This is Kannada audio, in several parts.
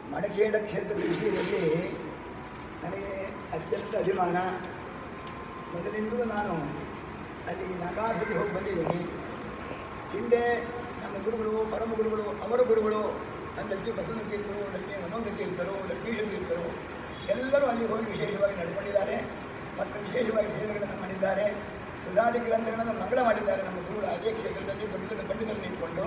ಮಡಕೇಡ ಕ್ಷೇತ್ರದ ವಿಷಯದಲ್ಲಿ ನನಗೆ ಅತ್ಯಂತ ಅಭಿಮಾನ ಮೊದಲಿಂದಲೂ ನಾನು ಅಲ್ಲಿ ನಗಾಸತಿ ಹೋಗಿ ಬಂದಿದ್ದೀನಿ ಹಿಂದೆ ನಮ್ಮ ಗುರುಗಳು ಪರಮ ಗುರುಗಳು ಅವರ ಗುರುಗಳು ಲಕ್ಷ್ಮೀ ಬಸವನ ತೀರ್ಥರು ಲಕ್ಷ್ಮೀ ಮನೋಹರ ತೀರ್ಥರು ಲಕ್ಷ್ಮೀಶ ತೀರ್ಥರು ಎಲ್ಲರೂ ಅಲ್ಲಿ ಹೋಗಿ ವಿಶೇಷವಾಗಿ ನಡ್ಕೊಂಡಿದ್ದಾರೆ ಮತ್ತು ವಿಶೇಷವಾಗಿ ಸೇವೆಗಳನ್ನು ಮಾಡಿದ್ದಾರೆ ಸುಧಾದಿ ಗ್ರಂಥಗಳನ್ನು ಮಂಗಳ ಮಾಡಿದ್ದಾರೆ ನಮ್ಮ ಗುರುಗಳು ಅದೇ ಕ್ಷೇತ್ರದಲ್ಲಿ ದೊಡ್ಡ ದೊಡ್ಡ ಪಂಡಿತರು ನಿಂತ್ಕೊಂಡು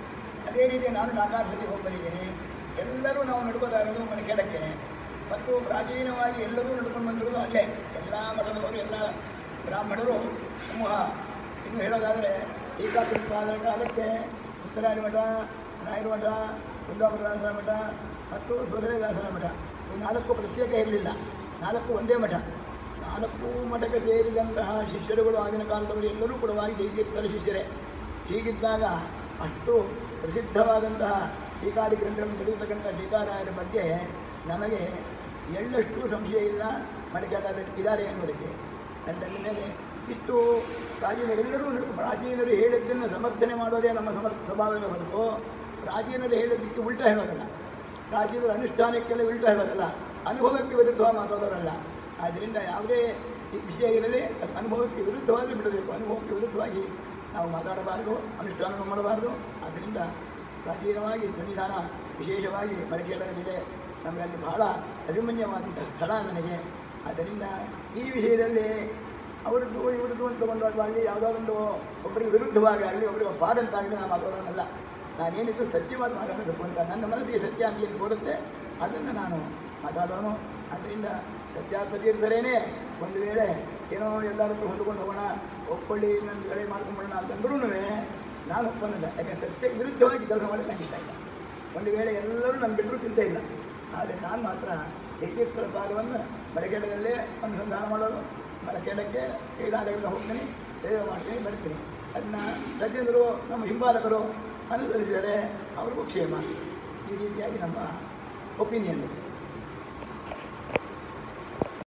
ಅದೇ ರೀತಿ ನಾನು ನಾಲ್ಕಾರು ಸತಿ ಹೋಗಿ ಬಂದಿದ್ದೀನಿ ಎಲ್ಲರೂ ನಾವು ನಡ್ಕೋತಾ ಇರೋದು ಮನೆ ಕೆಳಕ್ಕೆ ಮತ್ತು ಪ್ರಾಚೀನವಾಗಿ ಎಲ್ಲರೂ ನಡ್ಕೊಂಡು ಬಂದಿರೋದು ಅಲ್ಲೇ ಎಲ್ಲ ಮಠದವರು ಎಲ್ಲ ಬ್ರಾಹ್ಮಣರು ಸಮೂಹ ಇನ್ನು ಹೇಳೋದಾದರೆ ಟೀಕಾಕೃತವಾದ ಕಾಲಕ್ಕೆ ಉತ್ತರಾಯಣ ಮಠ ರಾಯರ ಮಠ ಕುಂದಾಪುರದಾಸರ ಮಠ ಮತ್ತು ಸೋದರದಾಸರ ಮಠ ಈ ನಾಲ್ಕು ಪ್ರತ್ಯೇಕ ಇರಲಿಲ್ಲ ನಾಲ್ಕು ಒಂದೇ ಮಠ ನಾಲ್ಕು ಮಠಕ್ಕೆ ಸೇರಿದಂತಹ ಶಿಷ್ಯರುಗಳು ಆಗಿನ ಕಾಲದವರು ಎಲ್ಲರೂ ಕೂಡ ಜೈತೀರ್ಥರ ಶಿಷ್ಯರೇ ಹೀಗಿದ್ದಾಗ ಅಷ್ಟು ಪ್ರಸಿದ್ಧವಾದಂತಹ ಟೀಕಾದಿ ಗ್ರಂಥಗಳನ್ನು ಬರೆಯತಕ್ಕಂಥ ಟೀಕಾರಾಯರ ಬಗ್ಗೆ ನಮಗೆ ಎಳ್ಳಷ್ಟು ಸಂಶಯ ಇಲ್ಲ ಮಡಿಕೆದಾರ ಇದ್ದಾರೆ ಎನ್ನುವುದಕ್ಕೆ ಅಂದ ಮೇಲೆ ಇಷ್ಟು ಪ್ರಾಚೀನರೆಲ್ಲರೂ ಪ್ರಾಚೀನರು ಹೇಳಿದ್ದನ್ನು ಸಮರ್ಥನೆ ಮಾಡೋದೇ ನಮ್ಮ ಸಮರ್ಥ ಸ್ವಭಾವವೇ ಹೊರತು ಪ್ರಾಚೀನರು ಹೇಳಿದ್ದಕ್ಕೆ ಉಲ್ಟ ಹೇಳೋದಲ್ಲ ಪ್ರಾಚೀನರ ಅನುಷ್ಠಾನಕ್ಕೆಲ್ಲ ಉಲ್ಟ ಹೇಳೋದಲ್ಲ ಅನುಭವಕ್ಕೆ ವಿರುದ್ಧವಾಗಿ ಮಾತಾಡೋರಲ್ಲ ಆದ್ದರಿಂದ ಯಾವುದೇ ಈ ವಿಷಯ ಇರಲಿ ಅದು ಅನುಭವಕ್ಕೆ ವಿರುದ್ಧವಾಗಿ ಬಿಡಬೇಕು ಅನುಭವಕ್ಕೆ ವಿರುದ್ಧವಾಗಿ ನಾವು ಮಾತಾಡಬಾರದು ಅನುಷ್ಠಾನ ಮಾಡಬಾರದು ಆದ್ದರಿಂದ ಪ್ರಾಚೀನವಾಗಿ ಸನ್ನಿಧಾನ ವಿಶೇಷವಾಗಿ ಮಡಿಕೇರಲ್ಲಿದೆ ನಮ್ಮಲ್ಲಿ ಬಹಳ ಅಭಿಮನ್ಯವಾದಂಥ ಸ್ಥಳ ನನಗೆ ಆದ್ದರಿಂದ ಈ ವಿಷಯದಲ್ಲಿ ಅವರದ್ದು ಇವರದ್ದು ಅಂತ ಬಂದಾಗ ಯಾವುದಾದೊಂದು ಒಬ್ಬರಿಗೆ ವಿರುದ್ಧವಾಗಿ ಆಗಲಿ ಒಬ್ಬರಿಗೆ ಬಾದಂತಾಗಲಿ ನಾನು ಮಾತಾಡೋನಲ್ಲ ನಾನೇನಿದ್ರು ಸತ್ಯವಾದ ಮಾತಾಡಬೇಕು ಅಂತ ನನ್ನ ಮನಸ್ಸಿಗೆ ಸತ್ಯ ಅಂತ ಏನು ತೋರುತ್ತೆ ಅದನ್ನು ನಾನು ಮಾತಾಡೋನು ಆದ್ದರಿಂದ ಸತ್ಯಾತ್ಮತೀರ್ಥರೇನೇ ಒಂದು ವೇಳೆ ಏನೋ ಎಲ್ಲರದ್ದು ಹೊಂದ್ಕೊಂಡು ಹೋಗೋಣ ಒಪ್ಕೊಳ್ಳಿ ನನ್ನ ಕಡೆ ಮಾಡ್ಕೊಂಬೋಣ ಅಂತಂದ್ರೂ ನಾನು ಒಪ್ಪನ್ನಲ್ಲ ಯಾಕೆ ಸತ್ಯಕ್ಕೆ ವಿರುದ್ಧವಾಗಿ ಕೆಲಸ ಮಾಡೋದು ನನಗೆ ಇಷ್ಟ ಇಲ್ಲ ಒಂದು ವೇಳೆ ಎಲ್ಲರೂ ನನ್ನ ಬಿಟ್ಟರು ಚಿಂತೆ ಇಲ್ಲ ಆದರೆ ನಾನು ಮಾತ್ರ ಏಕೀಕೃತ ಭಾಗವನ್ನು ಮಡಕೇಡದಲ್ಲೇ ಅನುಸಂಧಾನ ಮಾಡೋದು ಮಡಕೇಡಕ್ಕೆ ಕೈಲಾದಾಗೆಲ್ಲ ಹೋಗ್ತೀನಿ ಸೇವೆ ಮಾಡ್ತೀನಿ ಬರ್ತೀನಿ ಅದನ್ನ ಸಜ್ಜನರು ನಮ್ಮ ಹಿಂಬಾಲಕರು ಅನುಸರಿಸಿದರೆ ಅವ್ರಿಗೂ ಕ್ಷೇಮ ಈ ರೀತಿಯಾಗಿ ನಮ್ಮ ಒಪಿನಿಯನ್